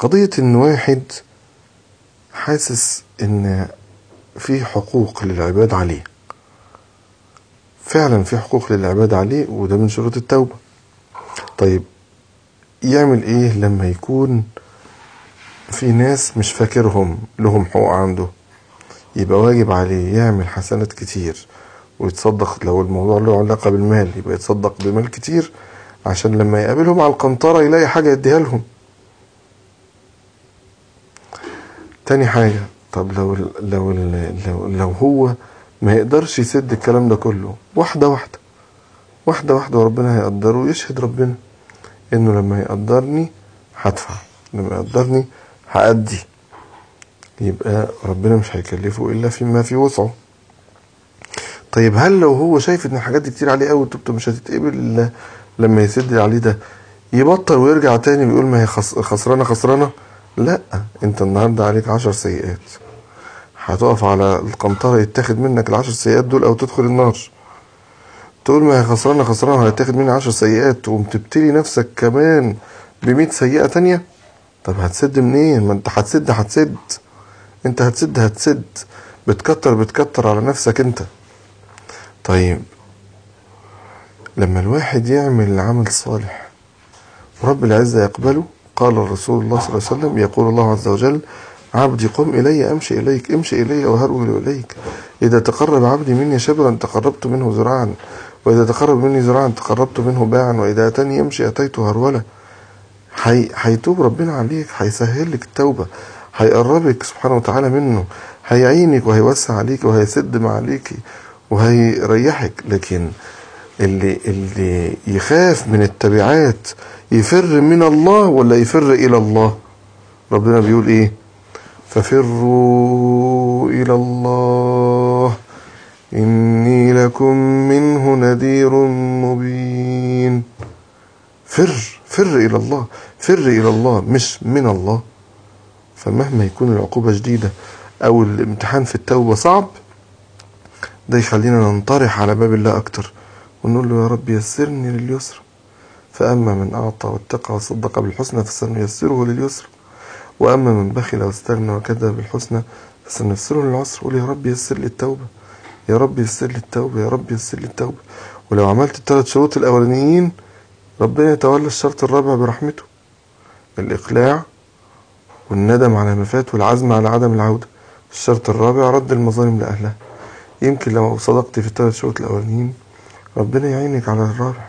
قضية إن واحد حاسس إن في حقوق للعباد عليه فعلا في حقوق للعباد عليه وده من شروط التوبة طيب يعمل ايه لما يكون في ناس مش فاكرهم لهم حقوق عنده يبقى واجب عليه يعمل حسنات كتير ويتصدق لو الموضوع له علاقة بالمال يبقى يتصدق بمال كتير عشان لما يقابلهم على القنطرة يلاقي حاجة يديها لهم تاني حاجة طب لو لو لو, لو هو ما يقدرش يسد الكلام ده كله واحدة واحدة واحدة واحدة وربنا هيقدره ويشهد ربنا انه لما يقدرني هدفع لما يقدرني هأدي يبقى ربنا مش هيكلفه الا فيما في وسعه طيب هل لو هو شايف ان الحاجات دي كتير عليه قوي توبته مش هتتقبل الا لما يسد عليه ده يبطل ويرجع تاني ويقول ما هي خسرانه خسرانه لا انت النهارده عليك عشر سيئات هتقف على القنطرة يتاخد منك العشر سيئات دول او تدخل النار تقول ما هي خسرانة خسرانة هيتاخد مني عشر سيئات وتبتلي نفسك كمان بمية سيئة تانية طب هتسد منين ما انت هتسد هتسد انت هتسد هتسد بتكتر بتكتر على نفسك انت طيب لما الواحد يعمل العمل صالح ورب العزة يقبله قال الرسول الله صلى الله عليه وسلم يقول الله عز وجل عبدي قم إلي أمشي إليك امشي إلي وهرول إليك إذا تقرب عبدي مني شبرا تقربت منه ذراعا وإذا تقرب مني ذراعا تقربت منه باعا وإذا أتاني يمشي أتيته هرولة هيتوب ربنا عليك هيسهل لك التوبة هيقربك سبحانه وتعالى منه هيعينك وهيوسع عليك وهيسد ما عليك وهيريحك لكن اللي اللي يخاف من التبعات يفر من الله ولا يفر إلى الله ربنا بيقول إيه ففروا إلى الله إني لكم منه نذير مبين فر فر إلى الله فر إلى الله مش من الله فمهما يكون العقوبة شديدة أو الامتحان في التوبة صعب ده يخلينا ننطرح على باب الله أكتر ونقول له يا رب يسرني لليسر فأما من أعطى واتقى وصدق بالحسنى فسنيسره لليسر وأما من بخل واستغنى وكذب بالحسنى فسنيسره للعسر قول يا رب يسر لي التوبة يا رب يسر لي التوبة يا رب يسر لي التوبة ولو عملت الثلاث شروط الأولانيين ربنا يتولى الشرط الرابع برحمته الإقلاع والندم على ما فات والعزم على عدم العودة الشرط الرابع رد المظالم لأهلها يمكن لو صدقت في الثلاث شروط الأولانيين ربنا يعينك على الرابع